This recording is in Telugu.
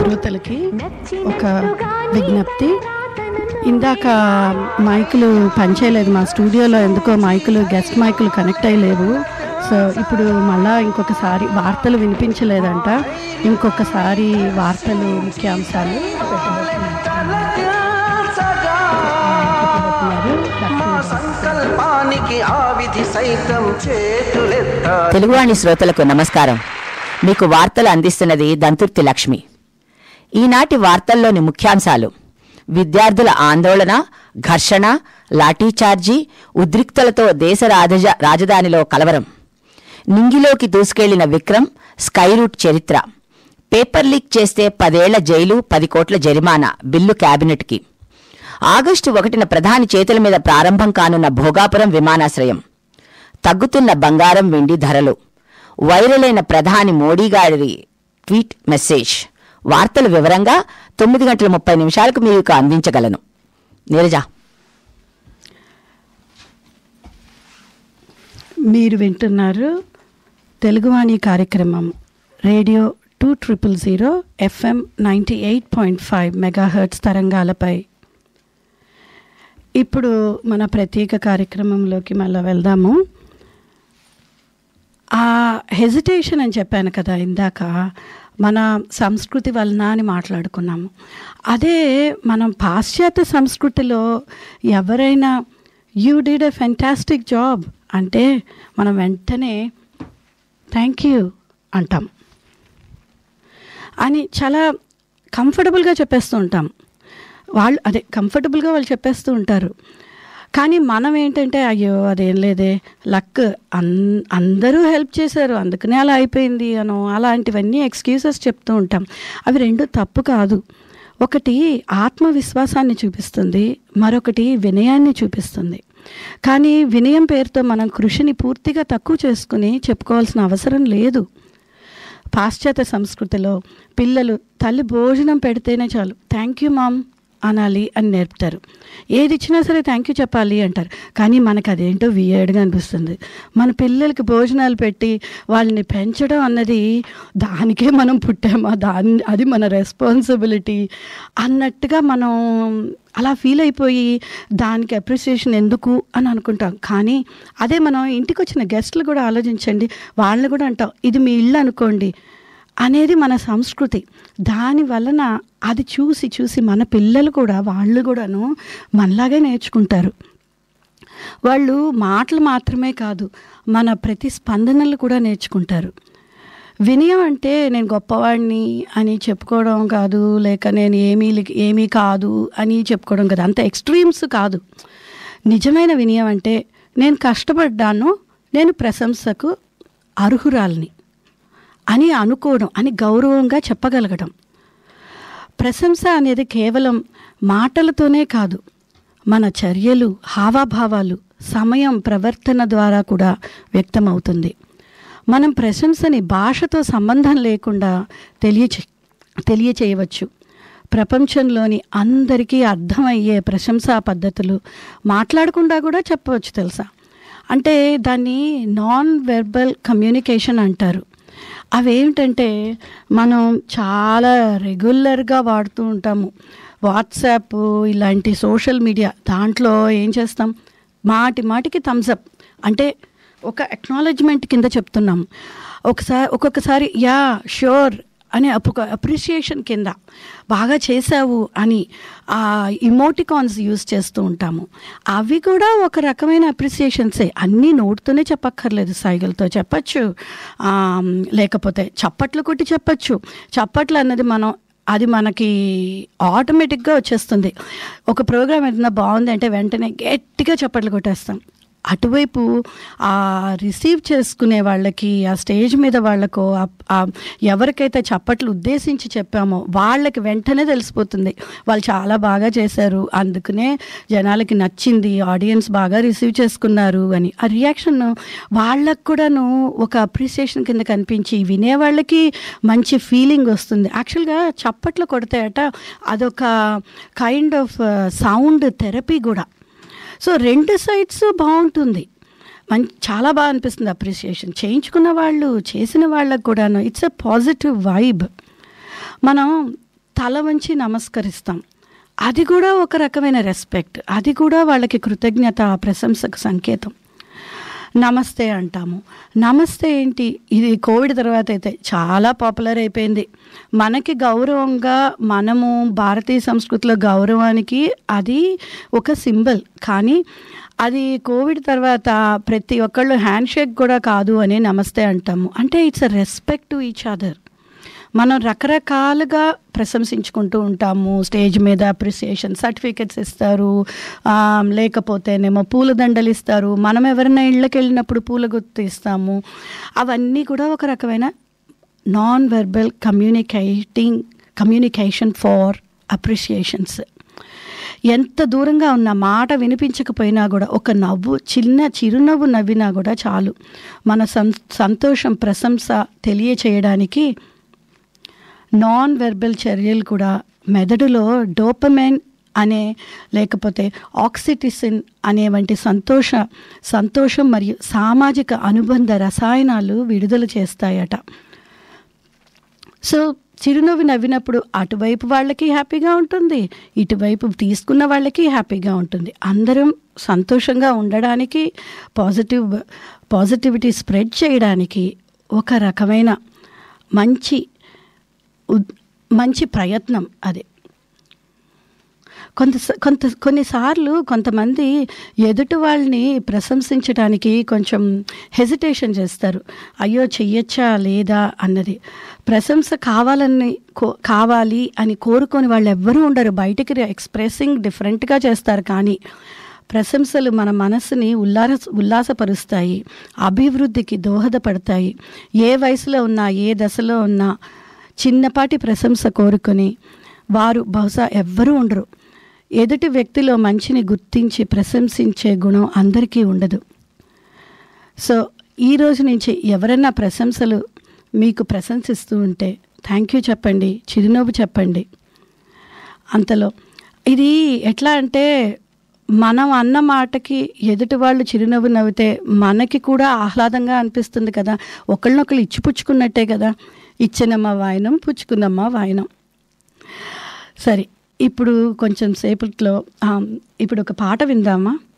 శ్రోతలకి ఒక విజ్ఞప్తి ఇందాక మైకులు పనిచేయలేదు మా స్టూడియోలో ఎందుకో మైకులు గెస్ట్ మైకులు కనెక్ట్ అయ్యలేవు సో ఇప్పుడు మళ్ళా ఇంకొకసారి వార్తలు వినిపించలేదంట ఇంకొకసారి వార్తలు ముఖ్యాంశాలు సంకల్పానికి ఆ విధి సైతం చేతులెత్త తెలుగువాణి శ్రోతలకు నమస్కారం మీకు వార్తలు అందిస్తున్నది దంతుర్తి లక్ష్మి ఈనాటి వార్తల్లోని ముఖ్యాంశాలు విద్యార్థుల ఆందోళన ఘర్షణ లాఠీచార్జీ ఉద్రిక్తలతో దేశ రాజజ రాజధానిలో కలవరం నింగిలోకి దూసుకెళ్లిన విక్రమ్ స్కై రూట్ చరిత్ర పేపర్ లీక్ చేస్తే పదేళ్ల జైలు పది కోట్ల జరిమానా బిల్లు కేబినెట్కి ఆగస్టు ఒకటిన ప్రధాని చేతుల మీద ప్రారంభం కానున్న భోగాపురం విమానాశ్రయం తగ్గుతున్న బంగారం వెండి ధరలు వైరల్ అయిన ప్రధాని మోడీ గారి ట్వీట్ మెసేజ్ వార్తలు వివరంగా తొమ్మిది గంటల ముప్పై నిమిషాలకు మీకు అందించగలను నీరజ మీరు వింటున్నారు తెలుగువాణి కార్యక్రమం radio two triple zero FM ninety eight point five megahertz తరంగాలపై ఇప్పుడు మన ప్రత్యేక కార్యక్రమంలోకి మళ్ళీ వెళ్దాము ఆ హెజిటేషన్ అని చెప్పాను కదా ఇందాక మన సంస్కృతి వలన అని మాట్లాడుకున్నాము అదే మనం పాశ్చాత్య సంస్కృతిలో ఎవరైనా you did a fantastic job అంటే మనం వెంటనే థ్యాంక్ యూ అంటాం అని చాలా కంఫర్టబుల్గా చెప్పేస్తూ ఉంటాం వాళ్ళు అదే కంఫర్టబుల్గా వాళ్ళు చెప్పేస్తూ ఉంటారు కానీ మనం ఏంటంటే అయ్యో అదేం లేదే లక్ అన్ అందరూ హెల్ప్ చేశారు అందుకనే అలా అయిపోయింది అనో అలాంటివన్నీ ఎక్స్క్యూజెస్ చెప్తూ ఉంటాం అవి రెండు తప్పు కాదు ఒకటి ఆత్మవిశ్వాసాన్ని చూపిస్తుంది మరొకటి వినయాన్ని చూపిస్తుంది కానీ వినయం పేరుతో మనం కృషిని పూర్తిగా తక్కువ చేసుకుని చెప్పుకోవాల్సిన అవసరం లేదు పాశ్చాత్య సంస్కృతిలో పిల్లలు తల్లి భోజనం పెడితేనే చాలు థ్యాంక్ యూ మామ్ అనాలి అని నేర్పుతారు ఏది ఇచ్చినా సరే థ్యాంక్ యూ చెప్పాలి అంటారు కానీ మనకు అదేంటో వియర్డ్గా అనిపిస్తుంది మన పిల్లలకి భోజనాలు పెట్టి వాళ్ళని పెంచడం అన్నది దానికే మనం పుట్టామా దాని అది మన రెస్పాన్సిబిలిటీ అన్నట్టుగా మనం అలా ఫీల్ అయిపోయి దానికి అప్రిసియేషన్ ఎందుకు అని అనుకుంటాం కానీ అదే మనం ఇంటికి వచ్చిన గెస్ట్లు కూడా ఆలోచించండి వాళ్ళని కూడా అంటాం ఇది మీ ఇల్లు అనుకోండి అనేది మన సంస్కృతి దాని వలన అది చూసి చూసి మన పిల్లలు కూడా వాళ్ళు కూడాను మనలాగే నేర్చుకుంటారు వాళ్ళు మాటలు మాత్రమే కాదు మన ప్రతి స్పందనలు కూడా నేర్చుకుంటారు వినయం అంటే నేను గొప్పవాడిని అని చెప్పుకోవడం కాదు లేక నేను ఏమీ లి- ఏమీ కాదు అని చెప్పుకోవడం కాదు అంత ఎక్స్ట్రీమ్స్ కాదు నిజమైన వినయం అంటే నేను కష్టపడ్డాను నేను ప్రశంసకు అర్హురాల్ని అని అనుకోవడం అని గౌరవంగా చెప్పగలగడం ప్రశంస అనేది కేవలం మాటలతోనే కాదు మన చర్యలు హావాభావాలు సమయం ప్రవర్తన ద్వారా కూడా వ్యక్తమవుతుంది మనం ప్రశంసని భాషతో సంబంధం లేకుండా తెలియచే తెలియచేయవచ్చు ప్రపంచంలోని అందరికీ అర్థమయ్యే ప్రశంసా పద్ధతులు మాట్లాడకుండా కూడా చెప్పవచ్చు తెలుసా అంటే దాన్ని నాన్ వెర్బల్ కమ్యూనికేషన్ అంటారు అవేమిటంటే మనం చాలా రెగ్యులర్గా వాడుతూ ఉంటాము వాట్సాప్ ఇలాంటి సోషల్ మీడియా దాంట్లో ఏం చేస్తాం మాటి మాటికి థమ్స్అప్ అంటే ఒక అక్నాలెడ్జ్మెంట్ కింద చెప్తున్నాం ఒకసారి ఒక్కొక్కసారి యా షూర్ అనే ఒక అప్రిషియేషన్ కింద బాగా చేసావు అని ఆ ఇమోటికాన్స్ యూస్ చేస్తూ ఉంటాము అవి కూడా ఒక రకమైన అప్రిసియేషన్సే అన్నీ నోటితోనే చెప్పక్కర్లేదు సైగలతో చెప్పచ్చు ఆ, లేకపోతే చప్పట్లు కొట్టి చెప్పచ్చు చప్పట్లు అన్నది మనం అది మనకి ఆటోమేటిక్గా వచ్చేస్తుంది ఒక ప్రోగ్రామ్ ఏదైనా బాగుంది అంటే వెంటనే గట్టిగా చప్పట్లు కొట్టేస్తాం అటువైపు ఆ రిసీవ్ చేసుకునే వాళ్ళకి ఆ స్టేజ్ మీద వాళ్ళకు ఆ- ఆ ఎవరికైతే చప్పట్లు ఉద్దేశించి చెప్పామో వాళ్ళకి వెంటనే తెలిసిపోతుంది వాళ్ళు చాలా బాగా చేశారు అందుకనే జనాలకి నచ్చింది ఆడియన్స్ బాగా రిసీవ్ చేసుకున్నారు అని ఆ రియాక్షన్ వాళ్ళకు కూడాను ఒక అప్రిసియేషన్ కింద కనిపించి వినే వాళ్ళకి మంచి ఫీలింగ్ వస్తుంది యాక్చువల్గా చప్పట్లు కొడతాయట అదొక కైండ్ ఆఫ్ సౌండ్ థెరపీ కూడా సో రెండు సైడ్స్ బాగుంటుంది మం చాలా బాగా అనిపిస్తుంది అప్రిసియేషన్ చేయించుకున్న వాళ్ళు చేసిన వాళ్ళకు కూడాను ఇట్స్ ఎ పాజిటివ్ వైబ్ మనం తల వంచి నమస్కరిస్తాం అది కూడా ఒక రకమైన రెస్పెక్ట్ అది కూడా వాళ్ళకి కృతజ్ఞత ప్రశంసకు సంకేతం నమస్తే అంటాము నమస్తే ఏంటి ఇది కోవిడ్ తర్వాత అయితే చాలా పాపులర్ అయిపోయింది మనకి గౌరవంగా మనము భారతీయ సంస్కృతిలో గౌరవానికి అది ఒక సింబల్ కానీ అది కోవిడ్ తర్వాత ప్రతి ఒక్కళ్ళు హ్యాండ్ షేక్ కూడా కాదు అని నమస్తే అంటాము అంటే it's uh respect to each other మనం రకరకాలుగా ప్రశంసించుకుంటూ ఉంటాము స్టేజ్ మీద అప్రిసియేషన్ సర్టిఫికెట్స్ ఇస్తారు ఆ, లేకపోతేనేమో పూలదండలు ఇస్తారు మనం ఎవరైనా ఇళ్ళకి వెళ్ళినప్పుడు పూల గుర్తు ఇస్తాము అవన్నీ కూడా ఒక రకమైన non verbal communicating communication for appreciations ఎంత దూరంగా ఉన్న మాట వినిపించకపోయినా కూడా ఒక నవ్వు చిన్న చిరునవ్వు నవ్వినా కూడా చాలు మన సం సంతోషం ప్రశంస తెలియచేయడానికి నాన్ వెర్బల్ చర్యలు కూడా మెదడులో డోపమైన్ అనే లేకపోతే ఆక్సిటిసిన్ అనే వంటి సంతోష సంతోషం మరియు సామాజిక అనుబంధ రసాయనాలు విడుదల చేస్తాయట సో చిరునవ్వు నవ్వినప్పుడు అటువైపు వాళ్ళకి హ్యాపీగా ఉంటుంది ఇటువైపు తీసుకున్న వాళ్ళకి హ్యాపీగా ఉంటుంది అందరం సంతోషంగా ఉండడానికి పాజిటివ్ పాజిటివిటీ స్ప్రెడ్ చేయడానికి ఒక రకమైన మంచి ఉద్- మంచి ప్రయత్నం అది కొంత కొంత కొన్నిసార్లు కొంతమంది ఎదుటి వాళ్ళని ప్రశంసించడానికి కొంచెం హెజిటేషన్ చేస్తారు అయ్యో చెయ్యొచ్చా లేదా అన్నది ప్రశంస కావాలని కో కావాలి అని కోరుకొని వాళ్ళు ఎవ్వరూ ఉండరు బయటికి ఎక్స్ప్రెసింగ్ డిఫరెంట్గా చేస్తారు కానీ ప్రశంసలు మన మనసుని ఉల్లాస ఉల్లాసపరుస్తాయి అభివృద్ధికి దోహదపడతాయి ఏ వయసులో ఉన్నా ఏ దశలో ఉన్నా చిన్నపాటి ప్రశంస కోరుకొని వారు బహుశా ఎవ్వరూ ఉండరు ఎదుటి వ్యక్తిలో మంచిని గుర్తించి ప్రశంసించే గుణం అందరికీ ఉండదు సో ఈ రోజు నుంచి ఎవరైనా ప్రశంసలు మీకు ప్రశంసిస్తూ ఉంటే థ్యాంక్ యూ చెప్పండి చిరునవ్వు చెప్పండి అంతలో ఇది ఎట్లా అంటే మనం అన్న మాటకి ఎదుటి వాళ్ళు చిరునవ్వు నవ్వితే మనకి కూడా ఆహ్లాదంగా అనిపిస్తుంది కదా ఒకళ్ళనొకళ్ళు ఇచ్చిపుచ్చుకున్నట్టే కదా ఇచ్చినమ్మ వాయనం పుచ్చుకున్నమ్మ వాయనం సరే ఇప్పుడు కొంచెం సేపట్లో ఆ, ఇప్పుడు ఒక పాట విందామా